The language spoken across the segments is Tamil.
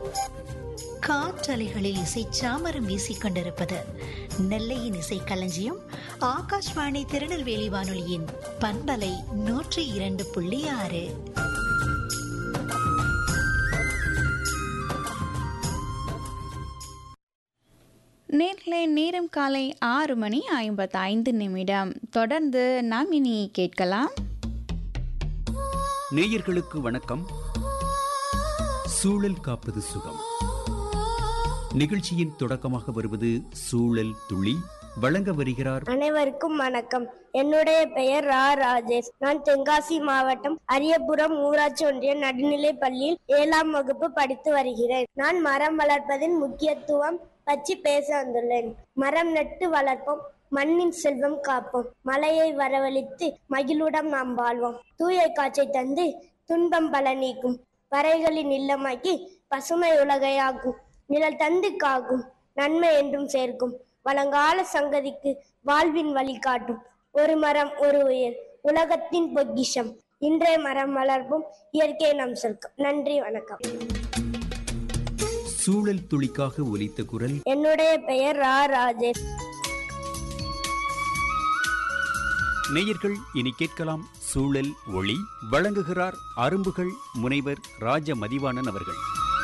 காற்றலைகளில் இசை சாமரம் வீசிக் கொண்டிருப்பது நெல்லையின் இசை களஞ்சியம் ஆகாஷ்வாணி திருநெல்வேலி வானொலியின் பண்பலை நூற்றி இரண்டு புள்ளி ஆறு நேர்களை நேரம் காலை ஆறு மணி ஐம்பத்தைந்து நிமிடம் தொடர்ந்து நாம் இனி கேட்கலாம் நேயர்களுக்கு வணக்கம் சூழல் காப்பது சுகம் நிகழ்ச்சியின் தொடக்கமாக வருவது சூழல் துளி வழங்க வருகிறார் அனைவருக்கும் வணக்கம் என்னுடைய பெயர் ரா ராஜேஷ் நான் தென்காசி மாவட்டம் அரியபுரம் ஊராட்சி ஒன்றிய நடுநிலைப் பள்ளியில் ஏழாம் வகுப்பு படித்து வருகிறேன் நான் மரம் வளர்ப்பதின் முக்கியத்துவம் பற்றி பேச வந்துள்ளேன் மரம் நட்டு வளர்ப்போம் மண்ணின் செல்வம் காப்போம் மழையை வரவழைத்து மகிழுடன் நாம் வாழ்வோம் தூய காற்றை தந்து துன்பம் பல நீக்கும் பறைகளின் இல்லமாக்கி பசுமை உலகையாகும் நிழல் தந்து காக்கும் நன்மை என்றும் சேர்க்கும் வழங்கால சங்கதிக்கு வாழ்வின் வழி காட்டும் ஒரு மரம் ஒரு உயிர் உலகத்தின் பொக்கிஷம் இன்றைய மரம் வளர்ப்போம் இயற்கை நம் சொர்க்கம் நன்றி வணக்கம் சூழல் துளிக்காக ஒலித்த குரல் என்னுடைய பெயர் ரா ராஜேஷ் நேயர்கள் இனி கேட்கலாம் சூழல் ஒளி வழங்குகிறார் அரும்புகள் முனைவர் ராஜ மதிவாணன் அவர்கள்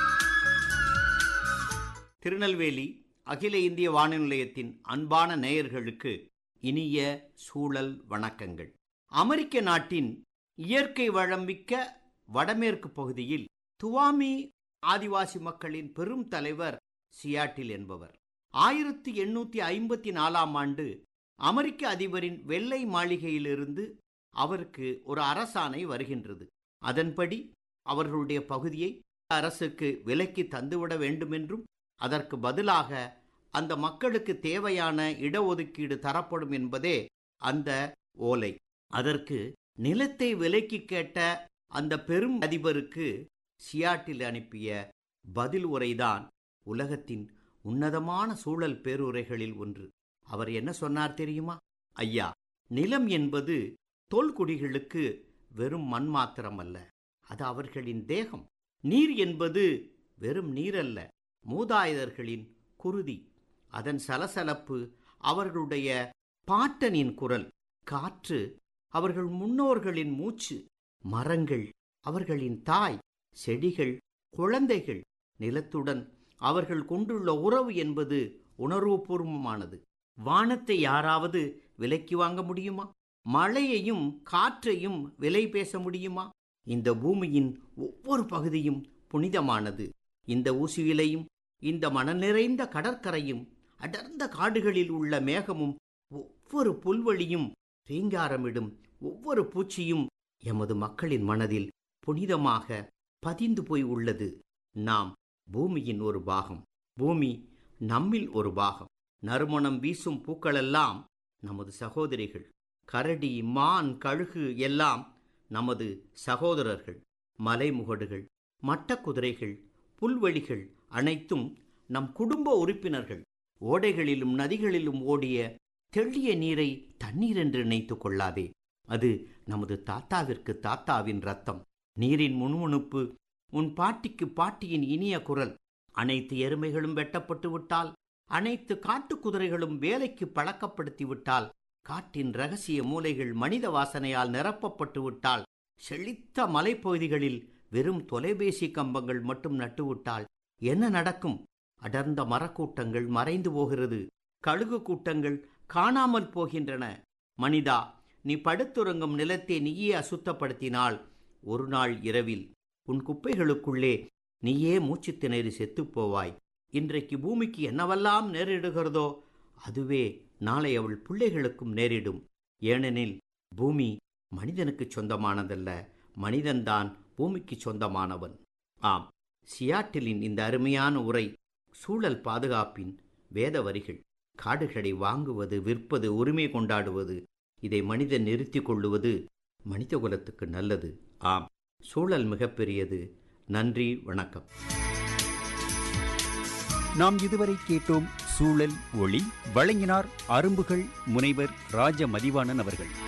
திருநெல்வேலி அகில இந்திய வானொலி நிலையத்தின் அன்பான நேயர்களுக்கு இனிய சூழல் வணக்கங்கள் அமெரிக்க நாட்டின் இயற்கை வளமிக்க வடமேற்கு பகுதியில் துவாமி ஆதிவாசி மக்களின் பெரும் தலைவர் சியாட்டில் என்பவர் ஆயிரத்தி எண்ணூற்றி ஐம்பத்தி நாலாம் ஆண்டு அமெரிக்க அதிபரின் வெள்ளை மாளிகையிலிருந்து அவருக்கு ஒரு அரசாணை வருகின்றது அதன்படி அவர்களுடைய பகுதியை அரசுக்கு விலைக்கு தந்துவிட வேண்டுமென்றும் அதற்கு பதிலாக அந்த மக்களுக்கு தேவையான இடஒதுக்கீடு தரப்படும் என்பதே அந்த ஓலை அதற்கு நிலத்தை விலைக்கு கேட்ட அந்த பெரும் அதிபருக்கு சியாட்டில் அனுப்பிய பதில் உரைதான் உலகத்தின் உன்னதமான சூழல் பேருரைகளில் ஒன்று அவர் என்ன சொன்னார் தெரியுமா ஐயா நிலம் என்பது தொல்குடிகளுக்கு வெறும் மண் மாத்திரம் அல்ல அது அவர்களின் தேகம் நீர் என்பது வெறும் நீரல்ல மூதாதையர்களின் குருதி அதன் சலசலப்பு அவர்களுடைய பாட்டனின் குரல் காற்று அவர்கள் முன்னோர்களின் மூச்சு மரங்கள் அவர்களின் தாய் செடிகள் குழந்தைகள் நிலத்துடன் அவர்கள் கொண்டுள்ள உறவு என்பது உணர்வுபூர்வமானது வானத்தை யாராவது விலைக்கு வாங்க முடியுமா மழையையும் காற்றையும் விலை பேச முடியுமா இந்த பூமியின் ஒவ்வொரு பகுதியும் புனிதமானது இந்த ஊசியிலையும் இந்த மணல் நிறைந்த கடற்கரையும் அடர்ந்த காடுகளில் உள்ள மேகமும் ஒவ்வொரு புல்வெளியும் ரீங்காரமிடும் ஒவ்வொரு பூச்சியும் எமது மக்களின் மனதில் புனிதமாக பதிந்து போய் உள்ளது நாம் பூமியின் ஒரு பாகம் பூமி நம்மில் ஒரு பாகம் நறுமணம் வீசும் பூக்களெல்லாம் நமது சகோதரிகள் கரடி மான் கழுகு எல்லாம் நமது சகோதரர்கள் மலைமுகடுகள் மட்டக்குதிரைகள் புல்வெளிகள் அனைத்தும் நம் குடும்ப உறுப்பினர்கள் ஓடைகளிலும் நதிகளிலும் ஓடிய தெள்ளிய நீரை தண்ணீர் என்று நினைத்து கொள்ளாதே அது நமது தாத்தாவிற்கு தாத்தாவின் ரத்தம் நீரின் முணுமுணுப்பு உன் பாட்டிக்கு பாட்டியின் இனிய குரல் அனைத்து எருமைகளும் வெட்டப்பட்டு விட்டால் அனைத்து காட்டு குதிரைகளும் வேலைக்கு பழக்கப்படுத்தி விட்டால் காட்டின் ரகசிய மூலைகள் மனித வாசனையால் நிரப்பப்பட்டு விட்டால் செழித்த மலைப்பகுதிகளில் வெறும் தொலைபேசி கம்பங்கள் மட்டும் நட்டுவிட்டால் என்ன நடக்கும் அடர்ந்த மரக்கூட்டங்கள் மறைந்து போகிறது கழுகு கூட்டங்கள் காணாமல் போகின்றன மனிதா நீ படுத்துறங்கும் நிலத்தை நீயே அசுத்தப்படுத்தினால் ஒரு நாள் இரவில் உன் குப்பைகளுக்குள்ளே நீயே மூச்சு திணறி செத்துப் போவாய் இன்றைக்கு பூமிக்கு என்னவெல்லாம் நேரிடுகிறதோ அதுவே நாளை அவள் பிள்ளைகளுக்கும் நேரிடும் ஏனெனில் பூமி மனிதனுக்கு சொந்தமானதல்ல மனிதன்தான் பூமிக்கு சொந்தமானவன் ஆம் சியாட்டிலின் இந்த அருமையான உரை சூழல் பாதுகாப்பின் வேத வரிகள் காடுகளை வாங்குவது விற்பது உரிமை கொண்டாடுவது இதை மனிதன் நிறுத்தி கொள்ளுவது மனிதகுலத்துக்கு நல்லது ஆம் சூழல் மிகப்பெரியது நன்றி வணக்கம் நாம் இதுவரை கேட்டோம் சூழல் ஒளி வழங்கினார் அரும்புகள் முனைவர் ராஜ மதிவாணன் அவர்கள்